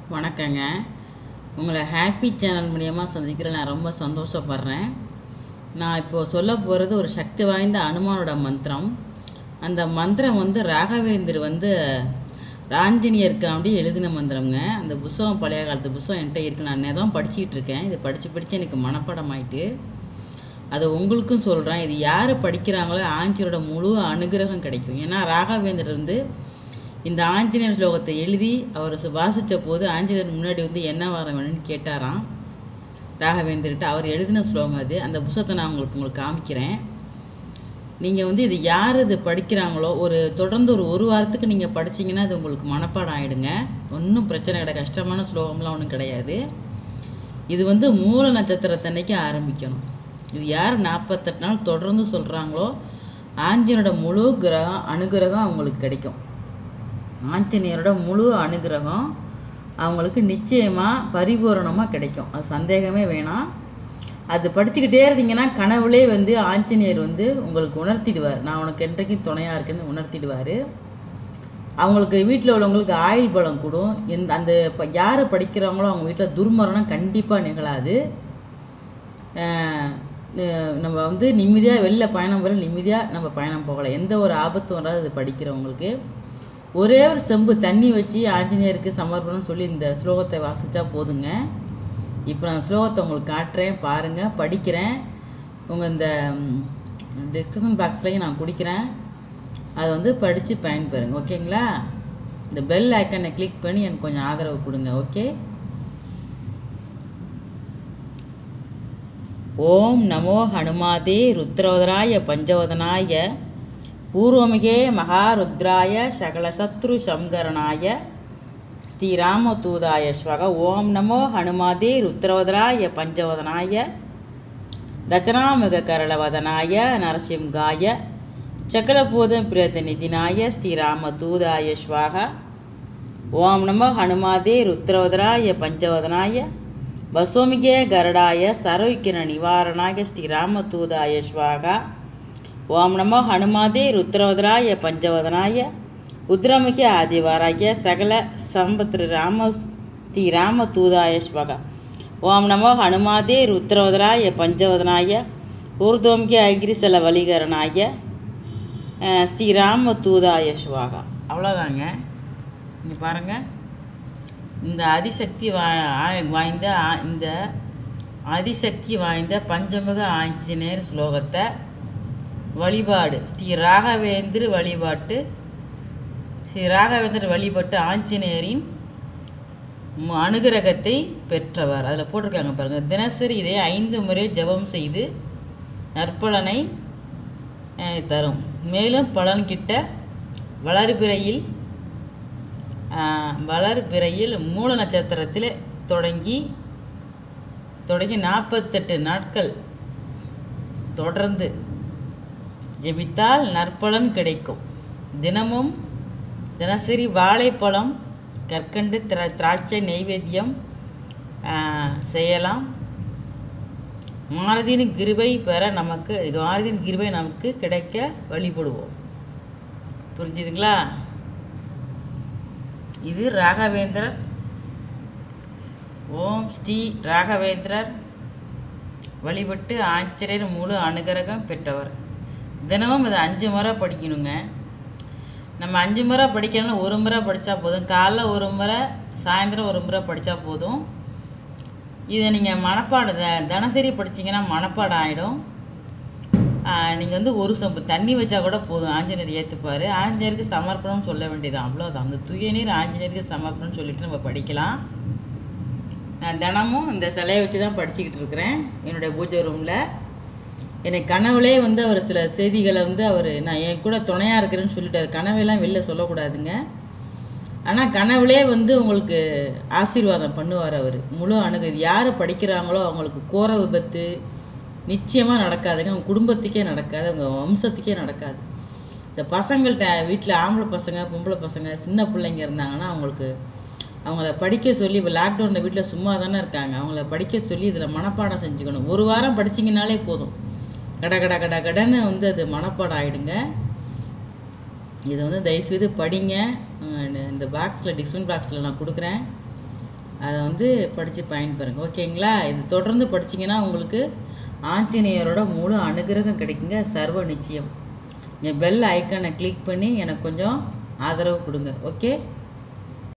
வணக்கங்க உங்களை happy channel மூலியமாக சந்திக்கிற நான் ரொம்ப சந்தோஷப்படுறேன் நான் இப்போ சொல்ல போகிறது ஒரு சக்தி வாய்ந்த அனுமானோட மந்திரம் அந்த மந்திரம் வந்து ராகவேந்தர் வந்து ராஞ்சனியருக்காண்டி எழுதின மந்திரம்ங்க அந்த புஸ்தகம் பழைய காலத்து புஸ்தகம் என்கிட்ட இருக்கு நான் தான் படிச்சுக்கிட்டு இருக்கேன் இதை படித்து படித்து எனக்கு மனப்பாடம் ஆயிட்டு அதை உங்களுக்கும் சொல்கிறேன் இது யார் படிக்கிறாங்களோ ஆஞ்சநேயரோட முழு அனுகிரகம் கிடைக்கும் ஏன்னா ராகவேந்தர் வந்து இந்த ஆஞ்சநேயர் ஸ்லோகத்தை எழுதி அவர் சு- வாசிச்ச போது ஆஞ்சநேயர் முன்னாடி வந்து என்ன வர வேணும்னு கேட்டாராம் ராகவேந்தர்கிட்ட அவர் எழுதின ஸ்லோகம் அது அந்த புத்தகத்தை நான் உங்களுக்கு உங்களுக்கு காமிக்கிறேன் நீங்கள் வந்து இது யார் இது படிக்கிறாங்களோ ஒரு தொடர்ந்து ஒரு ஒரு வாரத்துக்கு நீங்கள் படிச்சீங்கன்னா அது உங்களுக்கு மனப்பாடம் ஆகிடுங்க ஒன்றும் பிரச்சனை கிடையாது கஷ்டமான ஸ்லோகம்லாம் ஒன்றும் கிடையாது இது வந்து மூல நட்சத்திரத்தன்னைக்கு ஆரம்பிக்கணும் இது யார் நாற்பத்தெட்டு நாள் தொடர்ந்து சொல்கிறாங்களோ ஆஞ்சநேயரோட முழு கிரகம் அனுகிரகம் அவங்களுக்கு கிடைக்கும் ஆஞ்சநேயரோட முழு அனுகிரகம் அவங்களுக்கு நிச்சயமாக பரிபூரணமாக கிடைக்கும் அது சந்தேகமே வேணாம் அது படிச்சுக்கிட்டே இருந்தீங்கன்னா கனவுலே வந்து ஆஞ்சநேயர் வந்து உங்களுக்கு உணர்த்திடுவார் நான் உனக்கு என்றைக்கும் துணையாக இருக்கேன்னு உணர்த்திடுவார் அவங்களுக்கு வீட்டில் உள்ளவங்களுக்கு ஆயுள் பலம் கூடும் எந்த அந்த இப்போ யார் படிக்கிறாங்களோ அவங்க வீட்டில் துர்மரணம் கண்டிப்பாக நிகழாது ஆஹ் அஹ் நம்ம வந்து நிம்மதியாக வெளில பயணம் போல நிம்மதியாக நம்ம பயணம் போகலாம் எந்த ஒரு ஆபத்தும் வராது இது படிக்கிறவங்களுக்கு ஒரே ஒரு செம்பு தண்ணி வச்சு ஆஞ்சநேயருக்கு சமர்ப்பணம் சொல்லி இந்த ஸ்லோகத்தை வாசித்தா போதுங்க இப்போ நான் ஸ்லோகத்தை உங்களுக்கு காட்டுறேன் பாருங்கள் படிக்கிறேன் உங்கள் இந்த டிஸ்கஷன் பாக்ஸ்லையும் நான் குடிக்கிறேன் அதை வந்து படித்து பயன்பெறுங்க ஓகேங்களா இந்த பெல் ஐக்கனை கிளிக் பண்ணி எனக்கு கொஞ்சம் ஆதரவு கொடுங்க ஓகே ஓம் நமோ ஹனுமாதே ருத்ரோதராய பஞ்சவதனாய பூர்வமிகே மகாருத்ராய சகலசத்ரு சம்கரணாய ஸ்ரீராமதூதாய ஸ்வக ஓம் நமோ ஹனுமாதே ருத்ரோதராய பஞ்சவதனாய தச்சனாமுக கரளவதனாய நரசிம்காய சகலபூதம் பிரதிநிதினாய ஸ்ரீராமதூதாய ஸ்வாக ஓம் நமோ ஹனுமாதே ருத்ரோதராய பஞ்சவதனாய வசோமிகே கருடாய சரோக்கிர நிவாரணாய ஸ்ரீராமதூதாய ஸ்வாகா ஓம் நமோ ஹனுமாதே ருத்ரோதராய பஞ்சவதனாய உத்ரமுகி ஆதிவாராய சகல சம்பத்ரு ராம ஸ்ரீ ராமதூதாய ஸ்வக ஓம் நமோ ஹனுமாதே ருத்ரோதராய பஞ்சவதனாய ஊர்தோமுகி ஐகிரிசல வலிகரனாய அஹ், ஸ்ரீ ராமதூதாய ஸ்வாகா அவ்வளோதாங்க இங்கே பாருங்கள் இந்த அதிசக்தி வா ஆ- வாய்ந்த ஆ- இந்த அதிசக்தி வாய்ந்த பஞ்சமுக ஆஞ்சநேயர் ஸ்லோகத்தை வழிபாடு ஸ்ரீ ராகவேந்திர வழிபாட்டு ஸ்ரீ ராகவேந்தர் வழிபட்டு ஆஞ்சநேயரின் மு- அனுகிரகத்தை பெற்றவர் அதில் போட்டிருக்காங்க பாருங்கள் தினசரி இதை ஐந்து முறை ஜெபம் செய்து நற்பலனை அஹ், தரும் மேலும் பலன் கிட்ட வளர்பிறையில் ஆஹ், வளர்பிறையில் மூல நட்சத்திரத்தில் தொடங்கி தொடங்கி நாற்பத்தெட்டு நாட்கள் தொடர்ந்து ஜெபித்தால் நற்பலன் கிடைக்கும் தினமும் தினசரி வாழைப்பழம் கற்கண்டு திரா திராட்சை நெய்வேத்தியம் ஆஹ், செய்யலாம் மாருதியின் கிருபை பெற நமக்கு மாருதியின் கிருபை நமக்கு கிடைக்க வழிபடுவோம் புரிஞ்சுதுங்களா இது ராகவேந்திரர் ஓம் ஸ்ரீ ராகவேந்திரர் வழிபட்டு ஆச்சரியர் முழு அனுகிரகம் பெற்றவர் தினமும் இதை அஞ்சு முறை படிக்கணுங்க நம்ம அஞ்சு முறை படிக்கணும்னு ஒரு முறை படித்தா போதும் காலைல ஒரு முறை சாயந்தரம் ஒரு முறை படித்தா போதும் இதை நீங்கள் மனப்பாடம் த- தினசரி படிச்சீங்கன்னா மனப்பாடம் ஆகிடும் நீங்கள் வந்து ஒரு சொம்பு தண்ணி வச்சா கூட போதும் ஆஞ்சநேயர் ஏற்றுப்பார் ஆஞ்சநேயருக்கு சமர்ப்பணம் சொல்ல வேண்டியது அவ்வளோதான் அந்த தூய நீர் ஆஞ்சநேயருக்கு சமர்ப்பணம் சொல்லிட்டு நம்ம படிக்கலாம் நான் தினமும் இந்த சிலையை வச்சு தான் படிச்சுக்கிட்டு இருக்கிறேன் என்னுடைய பூஜை ரூமில் எனக்கு கனவுலே வந்து அவர் சில செய்திகளை வந்து அவர் நான் என் கூட துணையாக இருக்கிறேன்னு சொல்லிட்டாரு கனவையெல்லாம் வெளில சொல்லக்கூடாதுங்க ஆனால் கனவுலே வந்து உங்களுக்கு ஆசீர்வாதம் பண்ணுவார் அவர் முழு அணுகு யார் படிக்கிறாங்களோ அவங்களுக்கு கோர விபத்து நிச்சயமாக நடக்காதுங்க அவங்க குடும்பத்துக்கே நடக்காது அவங்க வம்சத்துக்கே நடக்காது இந்த பசங்கள்கிட்ட வீட்டில் ஆம்பளை பசங்க பொம்பளை பசங்க சின்ன பிள்ளைங்க இருந்தாங்கன்னா அவங்களுக்கு அவங்கள படிக்க சொல்லி இப்போ லாக்டவுனில் வீட்டில் சும்மா தானே இருக்காங்க அவங்கள படிக்க சொல்லி இதில் மனப்பாடம் செஞ்சுக்கணும் ஒரு வாரம் படிச்சிங்கனாலே போதும் கட கட கட கடன்னு வந்து அது மனப்பாடம் ஆகிடுங்க இதை வந்து தயவுசெய்து படிங்க அஹ் இந்த பாக்ஸில் டிஸ்பிளின் பாக்ஸில் நான் கொடுக்குறேன் அதை வந்து படித்து பயன்பெறுங்க ஓகேங்களா இது தொடர்ந்து படிச்சீங்கன்னா உங்களுக்கு ஆஞ்சநேயரோட முழு அனுகிரகம் கிடைக்குங்க சர்வ நிச்சயம் என் பெல் ஐக்கானை கிளிக் பண்ணி எனக்கு கொஞ்சம் ஆதரவு கொடுங்க ஓகே